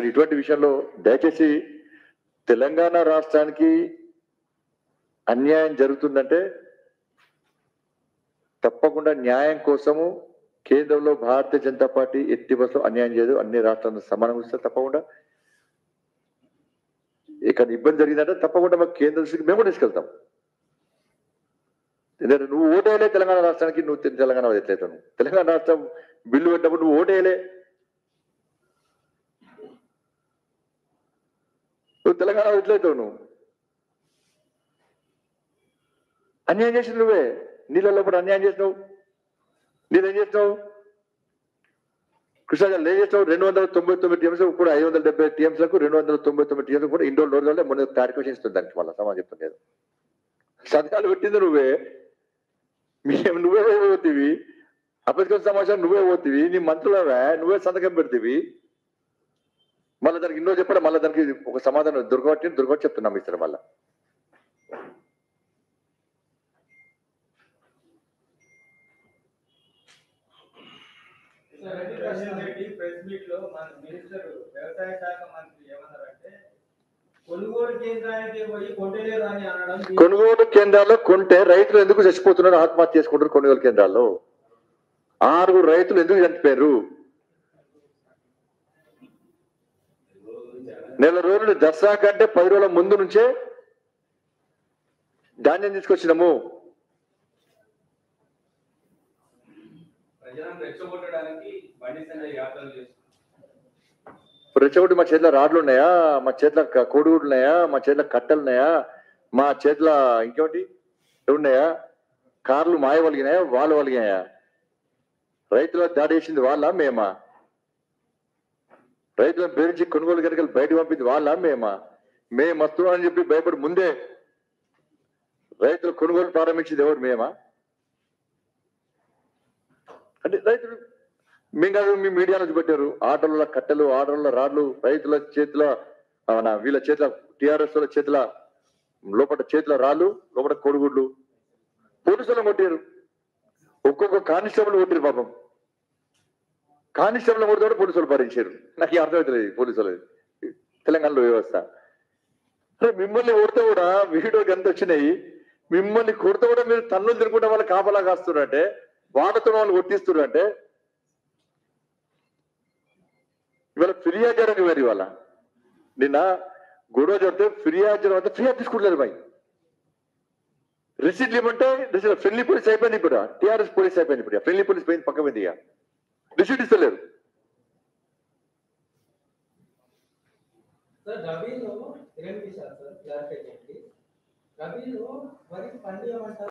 మరి ఇటువంటి విషయంలో దయచేసి తెలంగాణ రాష్ట్రానికి అన్యాయం జరుగుతుందంటే తప్పకుండా న్యాయం కోసము కేంద్రంలో భారతీయ జనతా పార్టీ ఎట్టి బస్సులో అన్యాయం చేయదు అన్ని రాష్ట్రాలను సమానంగా ఇస్తారు తప్పకుండా ఇక్కడ ఇబ్బంది జరిగిందంటే తప్పకుండా మాకు కేంద్ర దృష్టికి మేము కూడా తీసుకెళ్తాం ఎందుకంటే నువ్వు ఓటేయలే తెలంగాణ రాష్ట్రానికి నువ్వు తె- తెలంగాణ ఎట్లయితే నువ్వు తెలంగాణ రాష్ట్రం బిల్లు పెట్టినప్పుడు నువ్వు ఓటేయలే నువ్వు తెలంగాణ ఎట్లయితావు నువ్వు అన్యాయం చేసింది నువ్వే నీళ్ళలో కూడా అన్యాయం చేసినావు నీదేం చేసినావు కృష్ణా జిల్లా ఏం చేసినావు రెండు వందల తొంభై తొమ్మిది టీఎంస్ కూడా ఐదు వందల డెబ్బై టీఎంస్లకు రెండు వందల తొంభై తొమ్మిది టీఎంస్ కూడా ఇండోర్ రోజుల్లో మొన్న క్లారిఫికేషన్ ఇస్తుంది దానికి మళ్ళీ సమాజం చెప్తుంది సంతకాలు పెట్టింది నువ్వే మేము నువ్వే పోతీవి అప్పటికొచ్చిన సమాచారం నువ్వే పోతీవి నీ మంత్రులవే నువ్వే సంతకం పెడతీవి మళ్ళీ దానికి ఇన్నో చెప్పడం మళ్ళీ దానికి ఒక సమాధానం దుర్గొట్టి దుర్గొట్టి చెప్తున్నాం ఇస్తారు మళ్ళీ కిషన్ రెడ్డి ప్రెస్ మీట్ లో మన మినిస్టర్ వ్యవసాయ శాఖ మంత్రి ఏమన్నారంటే కొనుగోలు కేంద్రానికి పోయి కొంటలేరు అని అనడం దీని- కొనుగోలు కేంద్రాల్లో కొంటే రైతులు ఎందుకు చచ్చిపోతున్నారు ఆత్మహత్య చేసుకుంటారు కొనుగోలు కేంద్రాల్లో ఆరుగురు రైతులు ఎందుకు చనిపోయారు నెల రోజులు దసరా కంటే పది రోజుల ముందు నుంచే ధాన్యం తీసుకొచ్చినాము ప్రజలను రెచ్చగొట్టడానికి బండి సంజయ్ యాత్రలు చేస్తున్నారు రెచ్చగొట్టి మా చేతిలో రాడ్లు ఉన్నాయా మా చేతిలో క- కోడిగుడ్లు ఉన్నాయా మా చేతిలో కట్టెలు ఉన్నాయా మా చేతిలో ఇంకోటి ఉన్నాయా కార్లు మాయ వలిగినాయా వాళ్ళు వలిగినాయా రైతుల దాడి చేసింది వాళ్ళ మేమా రైతులను బెదిరించి కొనుగోలు కనుక బయట పంపింది వాళ్ళ మేమా మేము వస్తున్నాం అని చెప్పి భయపడి ముందే రైతులు కొనుగోలు ప్రారంభించింది ఎవరు మేమా అంటే రైతులు మేము కాదు మీ మీడియా నుంచి పెట్టారు ఆటోల కట్టెలు ఆటోల రాడ్లు రైతుల చేతిలో ఆ, మన వీళ్ళ చేతిలో టిఆర్ఎస్ వాళ్ళ చేతిల లోపల చేతిలో రాళ్ళు లోపల కోడిగుడ్లు పోలీసులను కొట్టారు ఒక్కొక్క కానిస్టేబుల్ కొట్టారు పాపం కానిస్టేబుల్ కొడితే పోలీసులు భరించారు నాకు ఈ అర్థమవుతలేదు పోలీసులు తెలంగాణలో వ్యవస్థ అరే మిమ్మల్ని కొడితే కూడా వీడియోకి ఎంత వచ్చినాయి మిమ్మల్ని కొడితే కూడా మీరు తన్నులు తిరుగుకుంటే వాళ్ళు కాపలా కాస్తున్నారంటే వాళ్ళతో వాళ్ళు కొట్టిస్తున్నారంటే ఇవాళ ఫిర్యాదు చేయడానికి వేరు ఇవాళ నిన్న గొడవ చెప్తే ఫిర్యాదు చేయడం అంటే ఫిర్యాదు తీసుకుంటలేదు బాయ్ రిసీట్లు ఇవ్వమంటే రిసీట్ ఫ్రెండ్లీ పోలీస్ అయిపోయింది ఇప్పుడు టీఆర్ఎస్ పోలీస్ అయిపోయింది ఇప్పుడు ఫ్రెండ్లీ పోలీస్ పోయింది పక్క పోయింది ఇక రిసీట్ ఇస్తలేరు సార్ రబీలో కిరణ్ కిషోర్ సార్ క్లారిఫై చేయండి రబీలో వరి పండియమంటారు